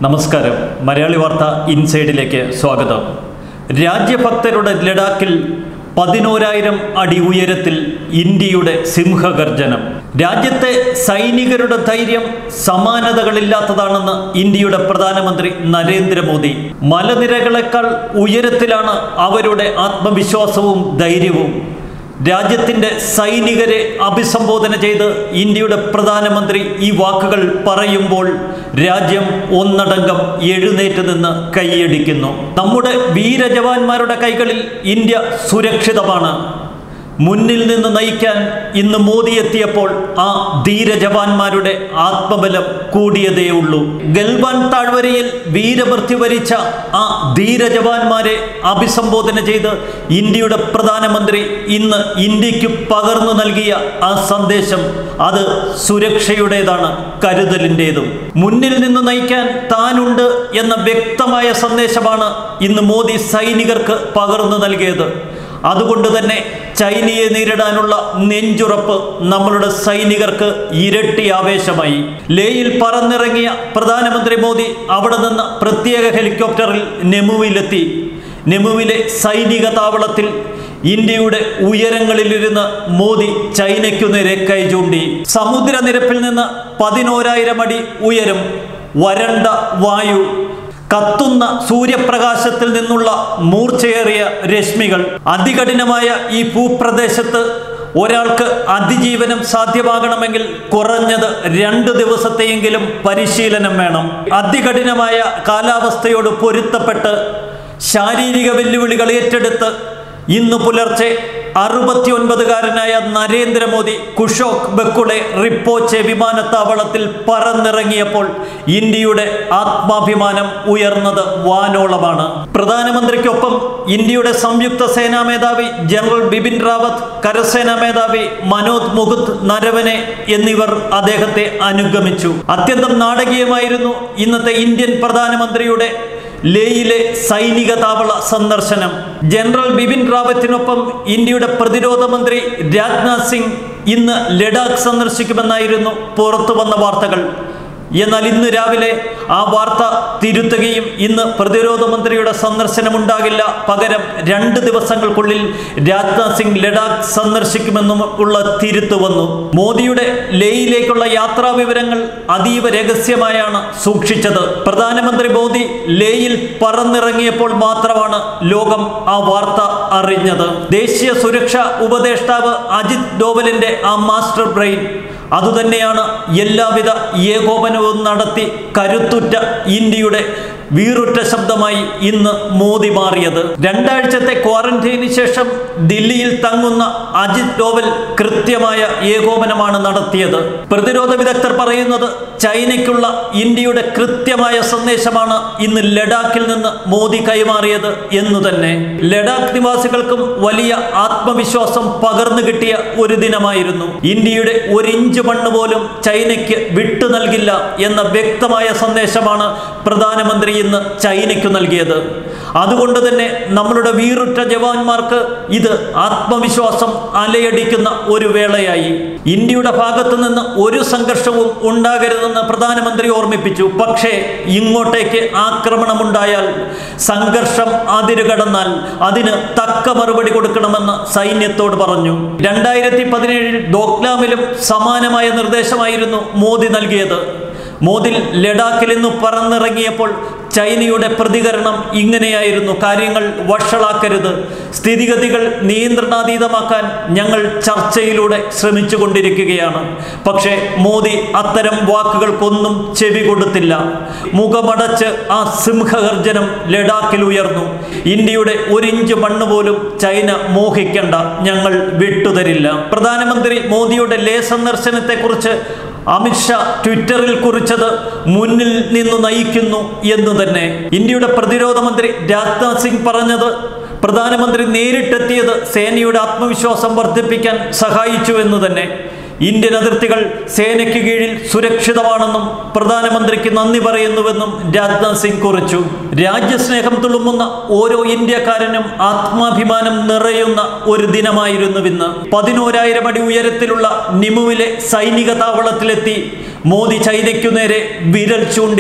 നമസ്കാരം മലയാളി വാർത്ത ഇൻസൈഡിലേക്ക് സ്വാഗതം രാജ്യഭക്തരുടെ ലഡാക്കിൽ പതിനോരായിരം അടി ഉയരത്തിൽ ഇന്ത്യയുടെ സിംഹഗർജനം രാജ്യത്തെ സൈനികരുടെ ധൈര്യം സമാനതകളില്ലാത്തതാണെന്ന് ഇന്ത്യയുടെ പ്രധാനമന്ത്രി നരേന്ദ്രമോദി മലനിരകളെക്കാൾ ഉയരത്തിലാണ് അവരുടെ ആത്മവിശ്വാസവും ധൈര്യവും രാജ്യത്തിൻ്റെ സൈനികരെ അഭിസംബോധന ചെയ്ത് ഇന്ത്യയുടെ പ്രധാനമന്ത്രി ഈ വാക്കുകൾ പറയുമ്പോൾ രാജ്യം ഒന്നടങ്കം എഴുന്നേറ്റ് നിന്ന് കൈയടിക്കുന്നു നമ്മുടെ വീരജവാന്മാരുടെ കൈകളിൽ ഇന്ത്യ സുരക്ഷിതമാണ് മുന്നിൽ നിന്ന് നയിക്കാൻ ഇന്ന് മോദി എത്തിയപ്പോൾ ആ ധീരജവാന്മാരുടെ ആത്മബലം കൂടിയതേ ഉള്ളൂ ഗൽവാൻ താഴ്വരയിൽ വീരമൃത്യു വരിച്ച ആ ധീരജവാന്മാരെ അഭിസംബോധന ചെയ്ത് ഇന്ത്യയുടെ പ്രധാനമന്ത്രി ഇന്ന് ഇന്ത്യക്ക് പകർന്നു നൽകിയ ആ സന്ദേശം അത് സുരക്ഷയുടേതാണ് കരുതലിൻ്റെതും മുന്നിൽ നിന്ന് നയിക്കാൻ താനുണ്ട് എന്ന വ്യക്തമായ സന്ദേശമാണ് ഇന്ന് മോദി സൈനികർക്ക് പകർന്നു നൽകിയത് അതുകൊണ്ട് തന്നെ ചൈനയെ നേരിടാനുള്ള നെഞ്ചുറപ്പ് നമ്മളുടെ സൈനികർക്ക് ഇരട്ടി ആവേശമായി ലേയിൽ പറന്നിറങ്ങിയ പ്രധാനമന്ത്രി മോദി അവിടെ നിന്ന് പ്രത്യേക ഹെലികോപ്റ്ററിൽ നെമുവിലെത്തി നെമുവിലെ സൈനിക താവളത്തിൽ ഇന്ത്യയുടെ ഉയരങ്ങളിലിരുന്ന് മോദി ചൈനയ്ക്കു നേരെ കൈ ചൂണ്ടി സമുദ്രനിരപ്പിൽ നിന്ന് പതിനോരായിരം അടി ഉയരം വരണ്ട വായു കത്തുന്ന സൂര്യപ്രകാശത്തിൽ നിന്നുള്ള മൂർച്ചയേറിയ രശ്മികൾ അതികഠിനമായ ഈ ഭൂപ്രദേശത്ത് ഒരാൾക്ക് അതിജീവനം സാധ്യമാകണമെങ്കിൽ കുറഞ്ഞത് രണ്ട് ദിവസത്തെയെങ്കിലും പരിശീലനം വേണം അതികഠിനമായ കാലാവസ്ഥയോട് പൊരുത്തപ്പെട്ട് ശാരീരിക വെല്ലുവിളികൾ ഏറ്റെടുത്ത് ഇന്ന് പുലർച്ചെ അറുപത്തിയൊൻപതുകാരനായ നരേന്ദ്രമോദി കുഷോക് ബക്കുളെ റിപ്പോച്ചെ വിമാനത്താവളത്തിൽ പറന്നിറങ്ങിയപ്പോൾ ഇന്ത്യയുടെ ആത്മാഭിമാനം ഉയർന്നത് വാനോളമാണ് പ്രധാനമന്ത്രിക്കൊപ്പം ഇന്ത്യയുടെ സംയുക്ത സേനാ മേധാവി ജനറൽ ബിപിൻ റാവത്ത് കരസേനാ മേധാവി മനോജ് മുകുന്ദ് നരവനെ എന്നിവർ അദ്ദേഹത്തെ അനുഗമിച്ചു അത്യന്തം നാടകീയമായിരുന്നു ഇന്നത്തെ ഇന്ത്യൻ പ്രധാനമന്ത്രിയുടെ ലേയിലെ സൈനിക താവള സന്ദർശനം ജനറൽ ബിപിൻ റാവത്തിനൊപ്പം ഇന്ത്യയുടെ പ്രതിരോധ മന്ത്രി രാജ്നാഥ് സിംഗ് ഇന്ന് ലഡാക്ക് സന്ദർശിക്കുമെന്നായിരുന്നു പുറത്തു വന്ന വാർത്തകൾ എന്നാൽ ഇന്ന് രാവിലെ ആ വാർത്ത തിരുത്തുകയും ഇന്ന് പ്രതിരോധ മന്ത്രിയുടെ സന്ദർശനമുണ്ടാകില്ല പകരം രണ്ട് ദിവസങ്ങൾക്കുള്ളിൽ രാജ്നാഥ് സിംഗ് ലഡാക്ക് സന്ദർശിക്കുമെന്നും ഉള്ള തിരുത്തു വന്നു മോദിയുടെ ലേയിലേക്കുള്ള യാത്രാ വിവരങ്ങൾ അതീവ രഹസ്യമായാണ് സൂക്ഷിച്ചത് പ്രധാനമന്ത്രി മോദി ലേയിൽ പറന്നിറങ്ങിയപ്പോൾ മാത്രമാണ് ലോകം ആ വാർത്ത അറിഞ്ഞത് ദേശീയ സുരക്ഷാ ഉപദേഷ്ടാവ് അജിത് ഡോവലിന്റെ ആ മാസ്റ്റർ ബ്രെയിൻ അതുതന്നെയാണ് എല്ലാവിധ ഏകോപനവും നടത്തി കരുത്തുറ്റ ഇന്ത്യയുടെ വീറുറ്റ ശബ്ദമായി ഇന്ന് മോദി മാറിയത് രണ്ടാഴ്ചത്തെ ക്വാറന്റൈന് ശേഷം ദില്ലിയിൽ തങ്ങുന്ന അജിത് ഡോവൽ കൃത്യമായ ഏകോപനമാണ് നടത്തിയത് പ്രതിരോധ വിദഗ്ധർ പറയുന്നത് ചൈനയ്ക്കുള്ള ഇന്ത്യയുടെ കൃത്യമായ സന്ദേശമാണ് ഇന്ന് ലഡാക്കിൽ നിന്ന് മോദി കൈമാറിയത് എന്നു തന്നെ ലഡാക്ക് നിവാസികൾക്കും വലിയ ആത്മവിശ്വാസം പകർന്നു കിട്ടിയ ഒരു ദിനമായിരുന്നു ഇന്ത്യയുടെ ഒരു ഇഞ്ച് മണ്ണ് പോലും ചൈനയ്ക്ക് വിട്ടു നൽകില്ല എന്ന വ്യക്തമായ സന്ദേശമാണ് പ്രധാനമന്ത്രി ഇന്ന് ചൈനയ്ക്ക് നൽകിയത് അതുകൊണ്ട് തന്നെ നമ്മളുടെ വീറുറ്റ ജവാന്മാർക്ക് ഇത് ആത്മവിശ്വാസം അലയടിക്കുന്ന ഒരു വേളയായി ഇന്ത്യയുടെ ഭാഗത്തു നിന്ന് ഒരു സംഘർഷവും ഉണ്ടാകരുതെന്ന് പ്രധാനമന്ത്രി ഓർമ്മിപ്പിച്ചു പക്ഷേ ഇങ്ങോട്ടേക്ക് ആക്രമണമുണ്ടായാൽ സംഘർഷം അതിരുകടന്നാൽ അതിന് തക്ക മറുപടി കൊടുക്കണമെന്ന് സൈന്യത്തോട് പറഞ്ഞു രണ്ടായിരത്തി പതിനേഴിൽ ഡോക്ലാമിലും സമാനമായ നിർദ്ദേശമായിരുന്നു മോദി നൽകിയത് മോദി ലഡാക്കിൽ നിന്ന് പറന്നിറങ്ങിയപ്പോൾ ചൈനയുടെ പ്രതികരണം ഇങ്ങനെയായിരുന്നു കാര്യങ്ങൾ വഷളാക്കരുത് സ്ഥിതിഗതികൾ നിയന്ത്രണാതീതമാക്കാൻ ഞങ്ങൾ ചർച്ചയിലൂടെ ശ്രമിച്ചുകൊണ്ടിരിക്കുകയാണ് പക്ഷേ മോദി അത്തരം വാക്കുകൾക്കൊന്നും ചെവി കൊടുത്തില്ല മുഖമടച്ച് ആ സിംഹഗർജനം ലഡാക്കിൽ ഉയർന്നു ഇന്ത്യയുടെ ഒരിഞ്ച് മണ്ണ് പോലും ചൈന മോഹിക്കണ്ട ഞങ്ങൾ വിട്ടുതരില്ല പ്രധാനമന്ത്രി മോദിയുടെ ലേ സന്ദർശനത്തെക്കുറിച്ച് അമിത്ഷാ ട്വിറ്ററിൽ കുറിച്ചത് മുന്നിൽ നിന്ന് നയിക്കുന്നു എന്ന് തന്നെ ഇന്ത്യയുടെ പ്രതിരോധ മന്ത്രി രാജ്നാഥ് സിംഗ് പറഞ്ഞത് പ്രധാനമന്ത്രി നേരിട്ടെത്തിയത് സേനയുടെ ആത്മവിശ്വാസം വർദ്ധിപ്പിക്കാൻ സഹായിച്ചു എന്ന് തന്നെ ഇന്ത്യൻ അതിർത്തികൾ സേനയ്ക്ക് കീഴിൽ സുരക്ഷിതമാണെന്നും പ്രധാനമന്ത്രിക്ക് നന്ദി പറയുന്നുവെന്നും രാജ്നാഥ് സിംഗ് കുറിച്ചു രാജ്യസ്നേഹം തുളുമ്പുന്ന ഓരോ ഇന്ത്യക്കാരനും ആത്മാഭിമാനം നിറയുന്ന ഒരു ദിനമായിരുന്നു ഇന്ന് പതിനോരായിരം അടി ഉയരത്തിലുള്ള നിമുവിലെ സൈനിക താവളത്തിലെത്തി മോദി ചൈനയ്ക്കു നേരെ വിരൽ ചൂണ്ടി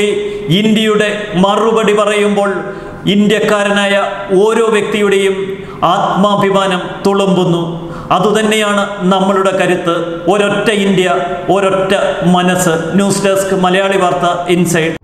ഇന്ത്യയുടെ മറുപടി പറയുമ്പോൾ ഇന്ത്യക്കാരനായ ഓരോ വ്യക്തിയുടെയും ആത്മാഭിമാനം തുളുമ്പുന്നു അതുതന്നെയാണ് നമ്മളുടെ കരുത്ത് ഒരൊറ്റ ഇന്ത്യ ഒരൊറ്റ മനസ്സ് ന്യൂസ് ഡെസ്ക് മലയാളി വാർത്ത ഇൻസൈഡ്